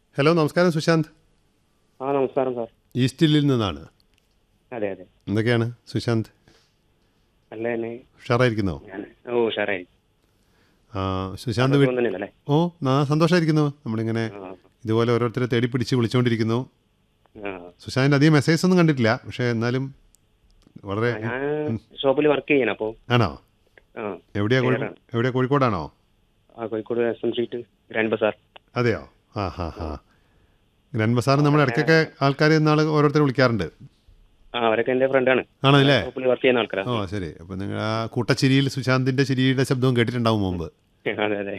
Hello നമസ്കാരം സുശാന്ത് ആ നമസ്കാരം സാർ ഈസ്റ്റിൽ നിന്നാണ് അതെ അതെ എന്തൊക്കെയാണ് സുശാന്ത് അല്ല തന്നെ ഉഷാറായിരിക്കുന്നോ ഞാൻ ഓ ഉഷാറായി ആ, സുശാന്ത് വീ- തോന്നുന്നില്ലല്ലേ ഓ നാ സന്തോഷമായിരിക്കുന്നു നമ്മളിങ്ങനെ ആ ഇതുപോലെ ഓരോരുത്തരെ തേടി പിടിച്ച് വിളിച്ചുകൊണ്ടിരിക്കുന്നു ആ സുശാന്ത് അധികം മെസ്സേജസ് ഒന്നും കണ്ടിട്ടില്ല പക്ഷേ എന്നാലും വളരെ ഞാൻ ഷോപ്പിൽ വർക്ക് ചെയ്യണം അപ്പോൾ ആണോ ആ എവിടെയാ കോഴി- എവിടെയാ കോഴിക്കോടാണോ ആ Kozhikode S M street grand bazaar അതെയോ ആ ഹാ ഹാ ഗ്രാൻഡ് ബസാർ നമ്മൾ ഇടയ്ക്കൊക്കെ ആൾക്കാർ നാൾ ഓരോരുത്തർ വിളിക്കാറുണ്ട് ആ അവരൊക്കെ എൻ്റെ ഫ്രണ്ടാണ് ആണല്ലേ ഷോപ്പിൽ വർക്ക് ചെയ്യുന്ന ആൾക്കാരാണ് ഓ ശരി അപ്പം നിങ്ങൾ ആ കൂട്ടച്ചിരിയിൽ സുശാന്തിൻ്റെ ചിരിയുടെ ശബ്ദവും കേട്ടിട്ടുണ്ടാവും മുമ്പ് അതെ അതെ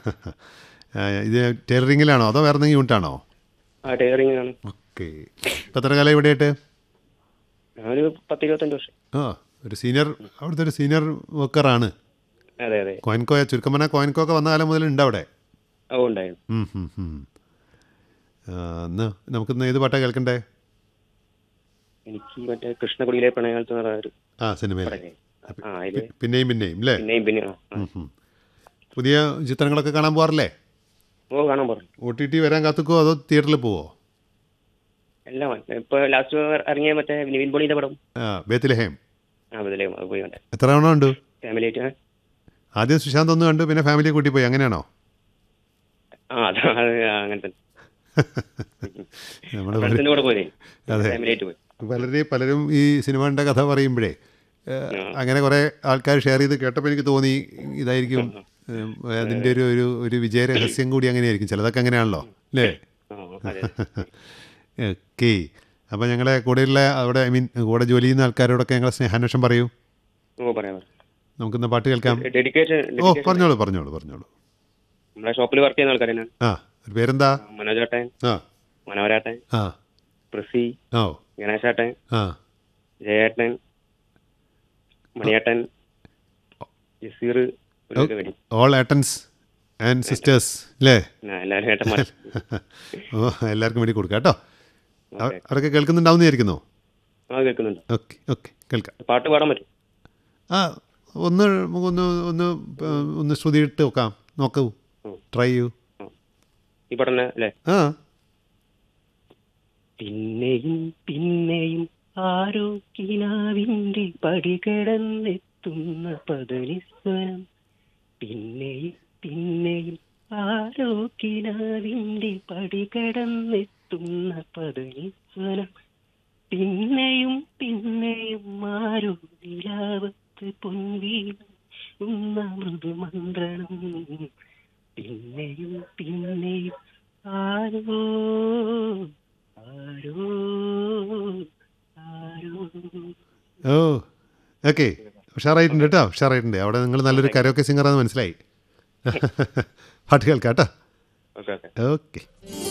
ആ, ഇത് ടൈലറിങ്ങിലാണോ അതോ വേറെ എന്തെങ്കിലും യൂണിറ്റാണോ ആ ടൈലറിംഗ് ആണ് ഓക്കെ ഇപ്പം എത്ര കാലം ഇവിടെയായിട്ട് ഞാനൊരു പത്ത് ഇരുപത്തഞ്ച് വർഷം ആ ഒരു സീനിയർ അവിടുത്തെ ഒരു സീനിയർ വർക്കറാണ് അതെ അതെ കോയിൻകോയ ചുരുക്കം പറഞ്ഞാൽ കോയിൻകോ ഒക്കെ വന്ന കാലം മുതൽ ഉണ്ട് അവിടെ ഓ ഉണ്ടായിരുന്നു ഉം, ഉം, ഉം. ആ, ഇന്ന് നമുക്കിന്ന് ഏത് പാട്ടാണ് കേൾക്കണ്ടേ എനിക്ക് മറ്റേ കൃഷ്ണകുടിയിലെ പ്രണയകാലത്ത് എന്ന് പറഞ്ഞ ഒരു ആ സിനിമയിൽ പടല്ലേ ആ അതില് പിന്നെയും പിന്നെയും അല്ലേ പിന്നെയും പിന്നെ ആ, ആ. ഉം, ഉം. പുതിയ ചിത്രങ്ങളൊക്കെ കാണാൻ പോകാറില്ലേ ഓ കാണാൻ പറഞ്ഞു ഒ ടി ടി വരാൻ കാത്തുക്കോ അതോ തിയേറ്ററിൽ പോവോ എല്ലാം ഇപ്പൊ ലാസ്റ്റ് ഇറങ്ങിയ മറ്റേ നിവിൻ പോളിയുടെ പടം ആ ബേത്തിലഹേം ആ അതിലേ അത് പോയി കണ്ടേ എത്ര തവണ ഉണ്ട് ഫാമിലി ആയിട്ട് ആദ്യം സുശാന്ത് ഒന്ന് കണ്ടു പിന്നെ ഫാമിലിയെ കൂട്ടി പോയി അങ്ങനെയാണോ ആ അത് അത് അങ്ങനെ തന്നെ നമ്മൾ ഫ്രണ്ട്സിന്റെ കൂടെ പോയി അതെ. ഫാമിലി ആയിട്ട് പോയി പലരെയും പലരും ഈ സിനിമയുടെ കഥ പറയുമ്പോഴേ ഏഹ്, അങ്ങനെ കുറേ ആൾക്കാർ ഷെയർ ചെയ്ത് കേട്ടപ്പോൾ എനിക്ക് തോന്നി ഇതായിരിക്കും ഏഹ്, അതിൻ്റെ ഒരു ഒരു ഒരു വിജയ രഹസ്യം കൂടി അങ്ങനെയായിരിക്കും ചിലതൊക്കെ അങ്ങനെയാണല്ലോ അല്ലേ ആ അതെ ഓക്കെ അപ്പോൾ ഞങ്ങളെ കൂടെയുള്ള അവിടെ ഐ മീൻ കൂടെ ജോലി ചെയ്യുന്ന ആൾക്കാരോടൊക്കെ ഞങ്ങളെ സ്നേഹാന്വേഷണം പറയൂ ഓ പറയാം നമുക്കിന്ന് പാട്ട് കേൾക്കാം ഡെഡിക്കേഷൻ ഓ പറഞ്ഞോളൂ പറഞ്ഞോളൂ പറഞ്ഞോളൂ നമ്മളെ ഷോപ്പിൽ വർക്ക് ചെയ്യുന്ന ആൾക്കാർ തന്നെയാണ് ആ ഒരു പേരെന്താ മനോജേട്ടൻ ആ മനോഹരേട്ടൻ ആ പ്രസി ഓ ഗണേശേട്ടൻ ആ ജയേട്ടൻ മണിയേട്ടൻ ജസീർ ഒരു വരി ഓൾ ഏട്ടൻസ് ആൻഡ് സിസ്റ്റേഴ്സ് അല്ലേ ആ, എല്ലാവരും ഏട്ടന്മാർ ഓ എല്ലാവർക്കും വേണ്ടി കൊടുക്കാം കേട്ടോ അവ- അവരൊക്കെ കേൾക്കുന്നുണ്ടാവും വിചാരിക്കുന്നു ആ കേൾക്കുന്നുണ്ട് ഓക്കെ ഓക്കെ കേൾക്കാം പാട്ട് പാടാൻ പറ്റും ആ ഒന്ന് ഒന്ന് ഒന്ന് ഏർ, ഒന്ന് ശ്രുതി ഇട്ട് നോക്കാം നോക്കൂ ഉം. ട്രൈ ചെയ്യൂ ആ. ഈ പാട്ട് തന്നെ അല്ലേ ആ പിന്നെയും പിന്നെയും ആരോ കിനാവിന്റെ പടികടന്നെത്തുന്ന പതനിസ്വരം പിന്നെയും പിന്നെയും ആരോ കിനാവിന്റെ പടികടന്നെത്തുന്ന പതനിസ്വരം പിന്നെയും പിന്നെയും ആരോ നിലാവത്ത് പൊൻവീണ മൃദുമന്ത്രണം പിന്നെയും പിന്നെയും ആരോ ആരോ ആരോ ഓ ഓക്കെ ഉഷാറായിട്ടുണ്ട് കേട്ടോ ഉഷാറായിട്ടുണ്ട് അവിടെ നിങ്ങൾ നല്ലൊരു കരോക്കെ സിംഗറാന്ന് മനസ്സിലായി പാട്ട് കേൾക്കാം കേട്ടോ ഓക്കെ ഓക്കെ ഓക്കെ